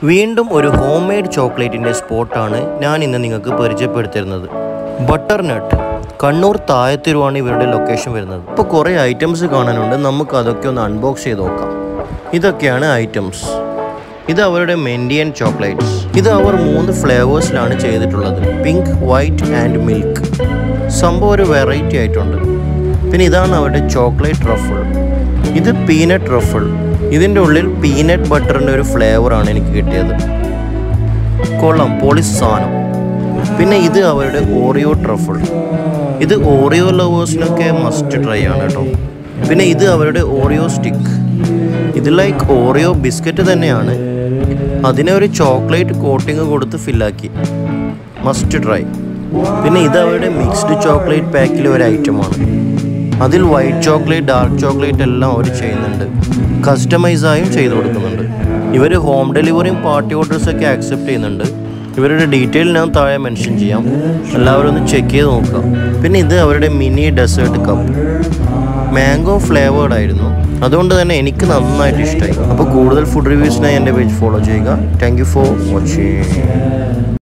വീണ്ടും ഒരു home made ചോക്ലേറ്റിൻ്റെ സ്പോട്ടാണ് ഞാൻ ഇന്ന് നിങ്ങൾക്ക് പരിചയപ്പെടുത്തിരുന്നത് ബട്ടർ നട്ട് കണ്ണൂർ തായത്തിരുവാണ് ഇവരുടെ ലൊക്കേഷൻ വരുന്നത് ഇപ്പോൾ കുറേ ഐറ്റംസ് കാണാനുണ്ട് നമുക്ക് അതൊക്കെ ഒന്ന് അൺബോക്സ് ചെയ്ത് നോക്കാം ഇതൊക്കെയാണ് ഐറ്റംസ് ഇത് അവരുടെ മെൻഡിയൻ ചോക്ലേറ്റ്സ് ഇത് അവർ മൂന്ന് ഫ്ലേവേഴ്സിലാണ് ചെയ്തിട്ടുള്ളത് പിങ്ക് വൈറ്റ് ആൻഡ് മിൽക്ക് സംഭവം ഒരു വെറൈറ്റി ആയിട്ടുണ്ട് പിന്നെ ഇതാണ് അവരുടെ ചോക്ലേറ്റ് ട്രഫിൾ ഇത് പീനട്ട് ട്രഫിൾ ഇതിൻ്റെ ഉള്ളിൽ പീനട്ട് ബട്ടറിൻ്റെ ഒരു ഫ്ലേവറാണ് എനിക്ക് കിട്ടിയത് കൊള്ളാം പോളിസ് സാധനം പിന്നെ ഇത് അവരുടെ ഓറിയോ ട്രഫിൾ ഇത് ഓറിയോ ലവേഴ്സിനൊക്കെ മസ്റ്റ് ട്രൈ ആണ് കേട്ടോ പിന്നെ ഇത് അവരുടെ ഓറിയോ സ്റ്റിക്ക് ഇത് ലൈക്ക് ഓറിയോ ബിസ്ക്കറ്റ് തന്നെയാണ് അതിനെ ഒരു ചോക്ലേറ്റ് കോട്ടിങ് കൊടുത്ത് ഫില്ലാക്കി മസ്റ്റ് ട്രൈ പിന്നെ ഇത് അവരുടെ മിക്സ്ഡ് ചോക്ലേറ്റ് പാക്കിലെ ഒരു ഐറ്റമാണ് അതിൽ വൈറ്റ് ചോക്ലേറ്റ് ഡാർക്ക് ചോക്ലേറ്റ് എല്ലാം അവർ ചെയ്യുന്നുണ്ട് കസ്റ്റമൈസായും ചെയ്തു കൊടുക്കുന്നുണ്ട് ഇവർ ഹോം ഡെലിവറിയും പാർട്ടി ഓർഡേഴ്സ് ഒക്കെ ആക്സെപ്റ്റ് ചെയ്യുന്നുണ്ട് ഇവരുടെ ഡീറ്റെയിൽ ഞാൻ താഴെ മെൻഷൻ ചെയ്യാം എല്ലാവരും ഒന്ന് ചെക്ക് ചെയ്ത് നോക്കാം പിന്നെ ഇത് അവരുടെ mini dessert cup mango flavoured ആയിരുന്നു അതുകൊണ്ട് തന്നെ എനിക്ക് നന്നായിട്ട് ഇഷ്ടമായി അപ്പോൾ കൂടുതൽ ഫുഡ് റിവ്യൂസിനായി എൻ്റെ പേജ് ഫോളോ ചെയ്യുക താങ്ക് യു ഫോർ വാച്ചിങ്